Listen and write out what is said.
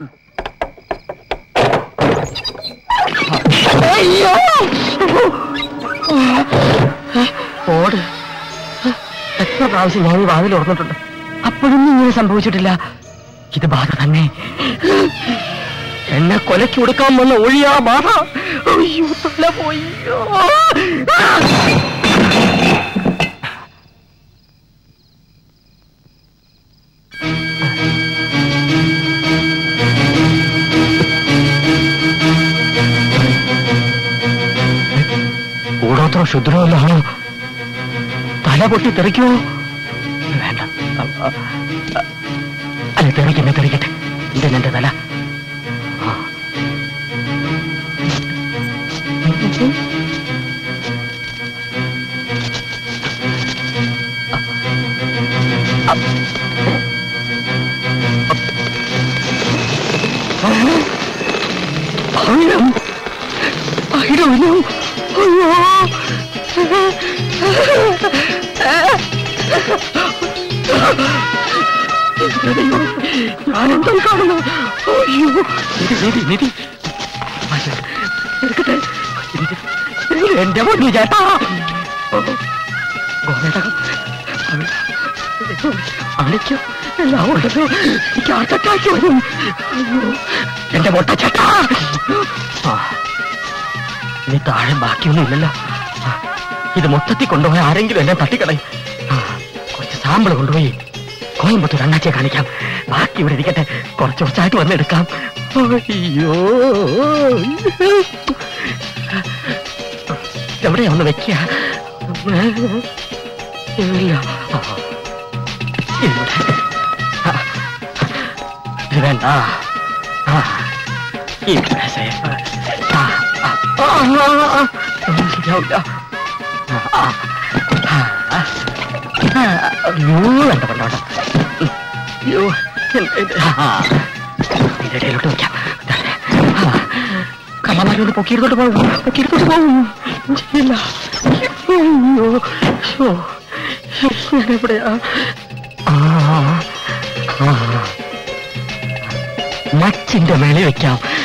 അയ്യോ ഓട് എത്ര പ്രാവശ്യം ഞാൻ ഈ വാതിൽ ഓർന്നിട്ടുണ്ട് അപ്പോഴൊന്നും ഇങ്ങനെ സംഭവിച്ചിട്ടില്ല ഇത് ബാധ തന്നെ എന്നെ കൊലയ്ക്ക് കൊടുക്കാൻ വന്ന ഒഴിയാ ബാധ അയ്യോ തല പോയി കൂടോത്രം ശുദ്രമല്ലാണോ തല പൊട്ടി തെറിക്കുമോ വേണ്ട അ- അ- അ- അല്ല തെറിക്കട്ടെ തെറിക്കട്ടെ ഇതെന്നെ എന്റെ തല ആ. ആയിരം ആയിരം അയ്യോ ഞാനെന്താ കാണുന്നു അയ്യോ നിധി നിധി നിധി എടുക്കട്ടെ ഇത് ഇത് എന്റെ പൊന്നു ചേട്ടാ ഗോമേതകം അണിക്കോ എല്ലാം ഉണ്ടല്ലോ എനിക്ക് ഹാർട്ട് അറ്റാക്ക് വരും അയ്യോ എന്റെ മൊട്ട ചേട്ടാ ആ, ഇനി താഴെ ബാക്കിയൊന്നും ഇല്ലല്ലോ ആ, ഇത് മൊത്തത്തിൽ കൊണ്ടുപോയി ആരെങ്കിലും എന്നെ തട്ടിക്കളയും ആ, കുറച്ച് സാമ്പിൾ കൊണ്ടുപോയി കോയമ്പത്തൂർ അണ്ണാച്ചിയെ കാണിക്കാം ബാക്കി ഇവിടെ ഇരിക്കട്ടെ കുറച്ച് കുറച്ചായിട്ട് വന്നെടുക്കാം അയ്യോ എവിടെയാ ഒന്ന് വെക്കുക ഇല്ല ആ, ഇവിടെ ആ, ഇത് വേണ്ട ആ ഇവിടെ സേഫ് ആ ആ ആ, ആ, ആ. ഒന്നും ശരിയാവില്ല ആ, ആ, ആ, ആ. ആ, അയ്യോ വേണ്ട വേണ്ട വേണ്ട ഉം. അയ്യോ എന്ത് ഇത്? ആ, ഇതിന്റെ ഇടയിലോട്ട് വെക്കാം ആ, കള്ളന്മാരോട് പൊക്കിയെടുത്തോട്ട് പോകും പൊക്കിയെടുത്തോട്ട് പോകും ചെയ്യില്ല അയ്യോ ശോ. ഞാനെവിടെയാ ആ ആ മച്ചിന്റെ മേലെ വെക്കാം